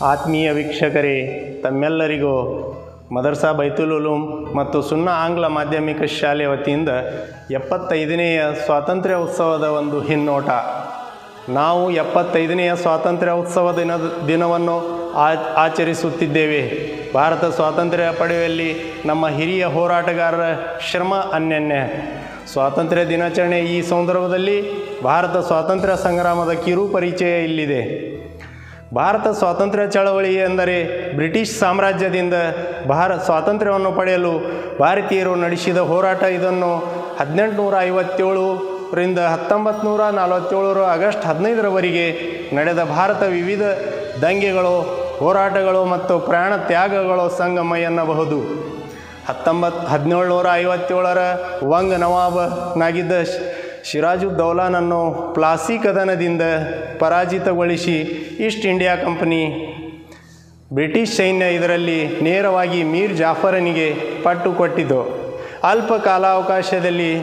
ಆತ್ಮೀಯ ವೀಕ್ಷಕರೇ ತಮ್ಮೆಲ್ಲರಿಗೂ ಮದರ್ಸಾ ಬೈತುಲ್ ಉಲೂಮ್ ಮತ್ತು ಸುನ್ನಾ ಆಂಗ್ಲ ಮಾಧ್ಯಮಿಕ ಶಾಲೆ ವತಿಯಿಂದ ಎಪ್ಪತ್ತೈದನೆಯ ಸ್ವಾತಂತ್ರ್ಯ ಉತ್ಸವದ ಒಂದು ಹಿನ್ನೋಟ ನಾವು ಎಪ್ಪತ್ತೈದನೆಯ ಸ್ವಾತಂತ್ರ್ಯ ಉತ್ಸವ ದಿನದ ದಿನವನ್ನು ಆ- ಆಚರಿಸುತ್ತಿದ್ದೇವೆ ಭಾರತ ಸ್ವಾತಂತ್ರ್ಯ ಪಡೆಯುವಲ್ಲಿ ನಮ್ಮ ಹಿರಿಯ ಹೋರಾಟಗಾರರ ಶ್ರಮ ಅನ್ಯನ್ಯ ಸ್ವಾತಂತ್ರ್ಯ ದಿನಾಚರಣೆ ಈ ಸಂದರ್ಭದಲ್ಲಿ ಭಾರತ ಸ್ವಾತಂತ್ರ್ಯ ಸಂಗ್ರಾಮದ ಕಿರು ಪರಿಚಯ ಇಲ್ಲಿದೆ ಭಾರತ ಸ್ವಾತಂತ್ರ್ಯ ಚಳವಳಿ ಎಂದರೆ ಬ್ರಿಟಿಷ್ ಸಾಮ್ರಾಜ್ಯದಿಂದ ಭಾರ ಸ್ವಾತಂತ್ರ್ಯವನ್ನು ಪಡೆಯಲು ಭಾರತೀಯರು ನಡೆಸಿದ ಹೋರಾಟ ಇದನ್ನು ಹದಿನೆಂಟುನೂರ ಐವತ್ತೇಳರಿಂದ ಹತ್ತೊಂಬತ್ತು ನೂರ ನಲವತ್ತೇಳರ ಆಗಸ್ಟ್ ಹದಿನೈದರವರೆಗೆ ನಡೆದ ಭಾರತ ವಿವಿಧ ದಂಗೆಗಳು ಹೋರಾಟಗಳು ಮತ್ತು ಪ್ರಾಣ ತ್ಯಾಗಗಳು ಸಂಗಮ ಎನ್ನಬಹುದು ಹತ್ತೊಂಬತ್ತು ಹದಿನೇಳುನೂರ ಐವತ್ತೇಳರ ವಂಗ್ ನವಾಬನಾಗಿದ್ದ ಶ್- ಸಿರಾಜುದ್ದೌಲಾನನ್ನು ಪ್ಲಾಸಿ ಕದನದಿಂದ ಪರಾಜಿತಗೊಳಿಸಿ ಈಸ್ಟ್ ಇಂಡಿಯಾ ಕಂಪನಿ ಬ್ರಿಟಿಷ್ ಸೈನ್ಯ ಇದರಲ್ಲಿ ನೇರವಾಗಿ ಮೀರ್ ಜಾಫರನಿಗೆ ಪಟ್ಟು ಕೊಟ್ಟಿತು ಅಲ್ಪ ಕಾಲಾವಕಾಶದಲ್ಲಿ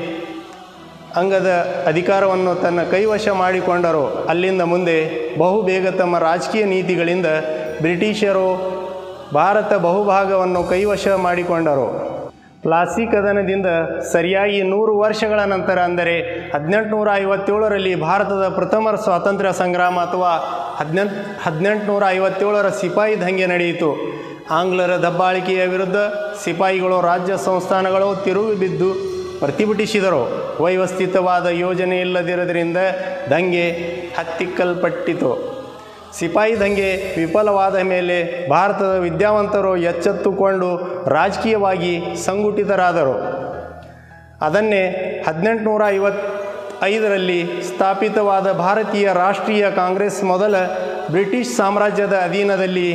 ಅಂಗದ ಅಧಿಕಾರವನ್ನು ತನ್ನ ಕೈವಶ ಮಾಡಿಕೊಂಡರು ಅಲ್ಲಿಂದ ಮುಂದೆ ಬಹುಬೇಗ ತಮ್ಮ ರಾಜಕೀಯ ನೀತಿಗಳಿಂದ ಬ್ರಿಟಿಷರು ಭಾರತ ಬಹುಭಾಗವನ್ನು ಕೈವಶ ಮಾಡಿಕೊಂಡರು ಪ್ಲಾಸಿ ಕದನದಿಂದ ಸರಿಯಾಗಿ ನೂರು ವರ್ಷಗಳ ನಂತರ ಅಂದರೆ ಹದಿನೆಂಟುನೂರ ಐವತ್ತೇಳರಲ್ಲಿ ಭಾರತದ ಪ್ರಥಮ ಸ್ವಾತಂತ್ರ್ಯ ಸಂಗ್ರಾಮ ಅಥವಾ ಹದಿನೆಂಟು ಹದಿನೆಂಟುನೂರ ಐವತ್ತೇಳರ ಸಿಪಾಯಿ ದಂಗೆ ನಡೆಯಿತು ಆಂಗ್ಲರ ದಬ್ಬಾಳಿಕೆಯ ವಿರುದ್ಧ ಸಿಪಾಯಿಗಳು ರಾಜ್ಯ ಸಂಸ್ಥಾನಗಳು ತಿರುಗಿ ಬಿದ್ದು ಪ್ರತಿಭಟಿಸಿದರು ವ್ಯವಸ್ಥಿತವಾದ ಯೋಜನೆ ಇಲ್ಲದಿರೋದ್ರಿಂದ ದಂಗೆ ಹತ್ತಿಕ್ಕಲ್ಪಟ್ಟಿತು ಸಿಪಾಯಿ ದಂಗೆ ವಿಫಲವಾದ ಮೇಲೆ ಭಾರತದ ವಿದ್ಯಾವಂತರು ಎಚ್ಚೆತ್ತುಕೊಂಡು ರಾಜಕೀಯವಾಗಿ ಸಂಘಟಿತರಾದರು ಅದನ್ನೇ ಹದಿನೆಂಟುನೂರ ಐವತ್ ಐದರಲ್ಲಿ ಸ್ಥಾಪಿತವಾದ ಭಾರತೀಯ ರಾಷ್ಟ್ರೀಯ ಕಾಂಗ್ರೆಸ್ ಮೊದಲ ಬ್ರಿಟಿಷ್ ಸಾಮ್ರಾಜ್ಯದ ಅಧೀನದಲ್ಲಿ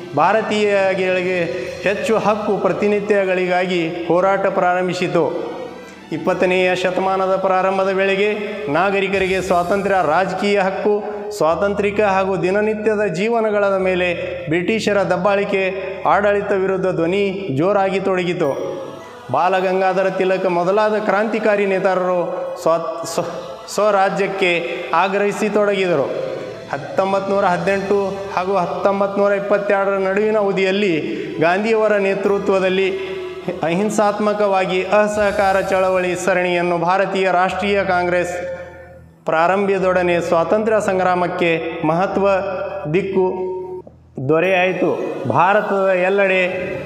ಭಾರತೀಯಗಳಿಗೆ ಹೆಚ್ಚು ಹಕ್ಕು ಪ್ರತಿನಿತ್ಯಗಳಿಗಾಗಿ ಹೋರಾಟ ಪ್ರಾರಂಭಿಸಿತು ಇಪ್ಪತ್ತನೆಯ ಶತಮಾನದ ಪ್ರಾರಂಭದ ವೇಳೆಗೆ ನಾಗರಿಕರಿಗೆ ಸ್ವಾತಂತ್ರ್ಯ ರಾಜಕೀಯ ಹಕ್ಕು ಸ್ವಾತಂತ್ರಿಕ ಹಾಗೂ ದಿನನಿತ್ಯದ ಜೀವನಗಳ ಮೇಲೆ ಬ್ರಿಟಿಷರ ದಬ್ಬಾಳಿಕೆ ಆಡಳಿತ ವಿರುದ್ಧ ಧ್ವನಿ ಜೋರಾಗಿ ತೊಡಗಿತು ಬಾಲಗಂಗಾಧರ ತಿಲಕ ಮೊದಲಾದ ಕ್ರಾಂತಿಕಾರಿ ನೇತಾರರು ಸ್ವ ಸ್ವ- ಸ್ವರಾಜ್ಯಕ್ಕೆ ಆಗ್ರಹಿಸಿ ತೊಡಗಿದರು ಹತ್ತೊಂಬತ್ತು ನೂರ ಹದಿನೆಂಟು ಹಾಗೂ ಹತ್ತೊಂಬತ್ತು ನೂರ ಇಪ್ಪತ್ತೆರಡರ ನಡುವಿನ ಅವಧಿಯಲ್ಲಿ ಗಾಂಧಿಯವರ ನೇತೃತ್ವದಲ್ಲಿ ಅಹಿಂಸಾತ್ಮಕವಾಗಿ ಅಸಹಕಾರ ಚಳವಳಿ ಸರಣಿಯನ್ನು ಭಾರತೀಯ ರಾಷ್ಟ್ರೀಯ ಕಾಂಗ್ರೆಸ್ ಪ್ರಾರಂಭದೊಡನೆ ಸ್ವಾತಂತ್ರ್ಯ ಸಂಗ್ರಾಮಕ್ಕೆ ಮಹತ್ವ ದಿಕ್ಕು ದೊರೆಯಾಯಿತು ಭಾರತದ ಎಲ್ಲೆಡೆ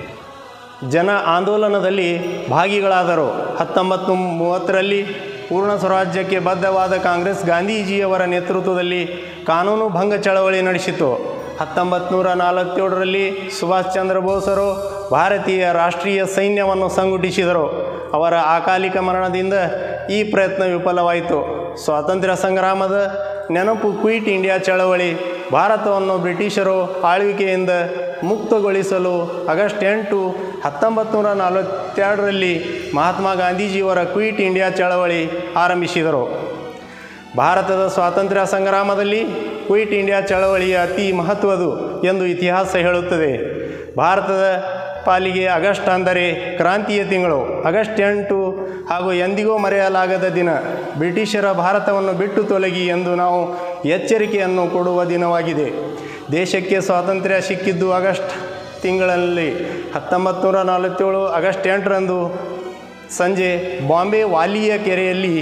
ಜನ ಆಂದೋಲನದಲ್ಲಿ ಭಾಗಿಗಳಾದರು ಹತ್ತೊಂಬತ್ತು ಮೂವತ್ತರಲ್ಲಿ ಪೂರ್ಣ ಸ್ವರಾಜ್ಯಕ್ಕೆ ಬದ್ಧವಾದ ಕಾಂಗ್ರೆಸ್ ಗಾಂಧೀಜಿಯವರ ನೇತೃತ್ವದಲ್ಲಿ ಕಾನೂನು ಭಂಗ ಚಳವಳಿ ನಡೆಸಿತು ಹತ್ತೊಂಬತ್ತು ನೂರ ನಲವತ್ತೇಳರಲ್ಲಿ ಸುಭಾಷ್ ಚಂದ್ರ ಬೋಸರು ಭಾರತೀಯ ರಾಷ್ಟ್ರೀಯ ಸೈನ್ಯವನ್ನು ಸಂಘಟಿಸಿದರು ಅವರ ಅಕಾಲಿಕ ಮರಣದಿಂದ ಈ ಪ್ರಯತ್ನ ವಿಫಲವಾಯಿತು ಸ್ವಾತಂತ್ರ್ಯ ಸಂಗ್ರಾಮದ ನೆನಪು ಕ್ವಿಟ್ ಇಂಡಿಯಾ ಚಳವಳಿ ಭಾರತವನ್ನು ಬ್ರಿಟಿಷರು ಆಳ್ವಿಕೆಯಿಂದ ಮುಕ್ತಗೊಳಿಸಲು ಆಗಸ್ಟ್ ಎಂಟು ಹತ್ತೊಂಬತ್ತು ನೂರ ನಲವತ್ತೆರಡರಲ್ಲಿ ಮಹಾತ್ಮ ಗಾಂಧೀಜಿಯವರ ಕ್ವಿಟ್ ಇಂಡಿಯಾ ಚಳವಳಿ ಆರಂಭಿಸಿದರು ಭಾರತದ ಸ್ವಾತಂತ್ರ್ಯ ಸಂಗ್ರಾಮದಲ್ಲಿ ಕ್ವಿಟ್ ಇಂಡಿಯಾ ಚಳವಳಿಯ ಅತಿ ಮಹತ್ವದು ಎಂದು ಇತಿಹಾಸ ಹೇಳುತ್ತದೆ ಭಾರತದ ಪಾಲಿಗೆ ಆಗಸ್ಟ್ ಅಂದರೆ ಕ್ರಾಂತಿಯ ತಿಂಗಳು ಆಗಸ್ಟ್ ಎಂಟು ಹಾಗೂ ಎಂದಿಗೂ ಮರೆಯಲಾಗದ ದಿನ ಬ್ರಿಟಿಷರ ಭಾರತವನ್ನು ಬಿಟ್ಟು ತೊಲಗಿ ಎಂದು ನಾವು ಎಚ್ಚರಿಕೆಯನ್ನು ಕೊಡುವ ದಿನವಾಗಿದೆ ದೇಶಕ್ಕೆ ಸ್ವಾತಂತ್ರ್ಯ ಸಿಕ್ಕಿದ್ದು ಆಗಸ್ಟ್ ತಿಂಗಳಲ್ಲಿ ಹತ್ತೊಂಬತ್ತು ನೂರ ನಲವತ್ತೇಳು ಆಗಸ್ಟ್ ಎಂಟರಂದು ಸಂಜೆ ಬಾಂಬೆ ವಾಲಿಯ ಕೆರೆಯಲ್ಲಿ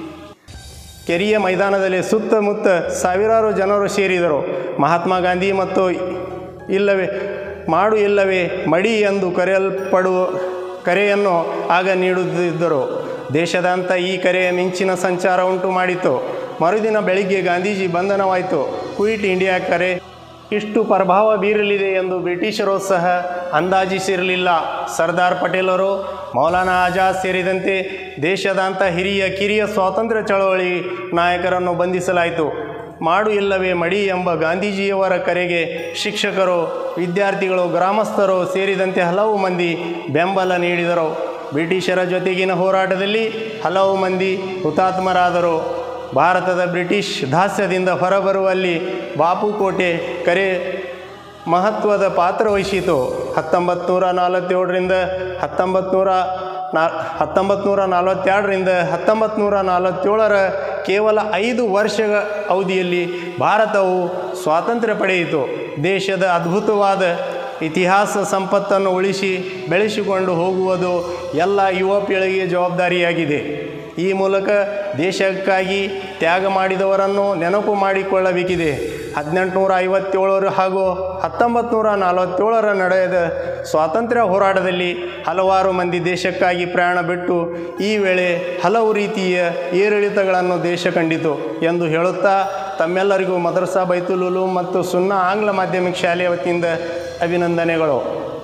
ಕೆರೆಯ ಮೈದಾನದಲ್ಲಿ ಸುತ್ತಮುತ್ತ ಸಾವಿರಾರು ಜನರು ಸೇರಿದರು ಮಹಾತ್ಮ ಗಾಂಧಿ ಮತ್ತು ಇಲ್ಲವೇ ಮಾಡು ಇಲ್ಲವೇ ಮಡಿ ಎಂದು ಕರೆಯಲ್ಪಡುವ ಕರೆಯನ್ನು ಆಗ ನೀಡುತ್ತಿದ್ದರು ದೇಶದಾಂತ ಈ ಕರೆಯ ಮಿಂಚಿನ ಸಂಚಾರ ಉಂಟು ಮಾಡಿತು ಮರುದಿನ ಬೆಳಿಗ್ಗೆ ಗಾಂಧೀಜಿ ಬಂಧನವಾಯಿತು ಕ್ವಿಟ್ ಇಂಡಿಯಾ ಕರೆ ಇಷ್ಟು ಪ್ರಭಾವ ಬೀರಲಿದೆ ಎಂದು ಬ್ರಿಟಿಷರು ಸಹ ಅಂದಾಜಿಸಿರಲಿಲ್ಲ ಸರ್ದಾರ್ ಪಟೇಲರು ಮೌಲಾನಾ ಆಜಾದ್ ಸೇರಿದಂತೆ ದೇಶದಾಂತ ಹಿರಿಯ ಕಿರಿಯ ಸ್ವಾತಂತ್ರ್ಯ ಚಳವಳಿ ನಾಯಕರನ್ನು ಬಂಧಿಸಲಾಯಿತು ಮಾಡು ಇಲ್ಲವೇ ಮಡಿ ಎಂಬ ಗಾಂಧೀಜಿಯವರ ಕರೆಗೆ ಶಿಕ್ಷಕರು ವಿದ್ಯಾರ್ಥಿಗಳು ಗ್ರಾಮಸ್ಥರು ಸೇರಿದಂತೆ ಹಲವು ಮಂದಿ ಬೆಂಬಲ ನೀಡಿದರು ಬ್ರಿಟಿಷರ ಜೊತೆಗಿನ ಹೋರಾಟದಲ್ಲಿ ಹಲವು ಮಂದಿ ಹುತಾತ್ಮರಾದರು ಭಾರತದ ಬ್ರಿಟಿಷ್ ದಾಸ್ಯದಿಂದ ಹೊರಬರುವಲ್ಲಿ ಬಾಪುಕೋಟೆ ಕರೆ ಮಹತ್ವದ ಪಾತ್ರ ವಹಿಸಿತು ಹತ್ತೊಂಬತ್ತು ನೂರ ನಲವತ್ತೇಳರಿಂದ ಹತ್ತೊಂಬತ್ತು ನೂರ ನಾ ಹತ್ತೊಂಬತ್ತು ನೂರ ನಲವತ್ತೆರಡರಿಂದ ಹತ್ತೊಂಬತ್ತು ನೂರ ನಲವತ್ತೇಳರ ಕೇವಲ ಐದು ವರ್ಷಗಳ ಅವಧಿಯಲ್ಲಿ ಭಾರತವು ಸ್ವಾತಂತ್ರ್ಯ ಪಡೆಯಿತು ದೇಶದ ಅದ್ಭುತವಾದ ಇತಿಹಾಸ ಸಂಪತ್ತನ್ನು ಉಳಿಸಿ ಬೆಳೆಸಿಕೊಂಡು ಹೋಗುವುದು ಎಲ್ಲ ಯುವ ಪೀಳಿಗೆಯ ಜವಾಬ್ದಾರಿಯಾಗಿದೆ ಈ ಮೂಲಕ ದೇಶಕ್ಕಾಗಿ ತ್ಯಾಗ ಮಾಡಿದವರನ್ನು ನೆನಪು ಮಾಡಿಕೊಳ್ಳಬೇಕಿದೆ ಹದಿನೆಂಟುನೂರ ಐವತ್ತೇಳರ ಹಾಗೂ ಹತ್ತೊಂಬತ್ತು ನೂರ ನಲವತ್ತೇಳರ ನಡೆದ ಸ್ವಾತಂತ್ರ್ಯ ಹೋರಾಟದಲ್ಲಿ ಹಲವಾರು ಮಂದಿ ದೇಶಕ್ಕಾಗಿ ಪ್ರಯಾಣ ಬಿಟ್ಟು ಈ ವೇಳೆ ಹಲವು ರೀತಿಯ ಏರಿಳಿತಗಳನ್ನು ದೇಶ ಕಂಡಿತು ಎಂದು ಹೇಳುತ್ತಾ ತಮ್ಮೆಲ್ಲರಿಗೂ ಮದರಸಾ ಬೈತುಲ್ ಉಲೂಮ್ ಮತ್ತು ಸುನ್ನಾ ಆಂಗ್ಲ ಮಾಧ್ಯಮಿಕ ಶಾಲೆಯ ವತಿಯಿಂದ ಅಭಿನಂದನೆಗಳು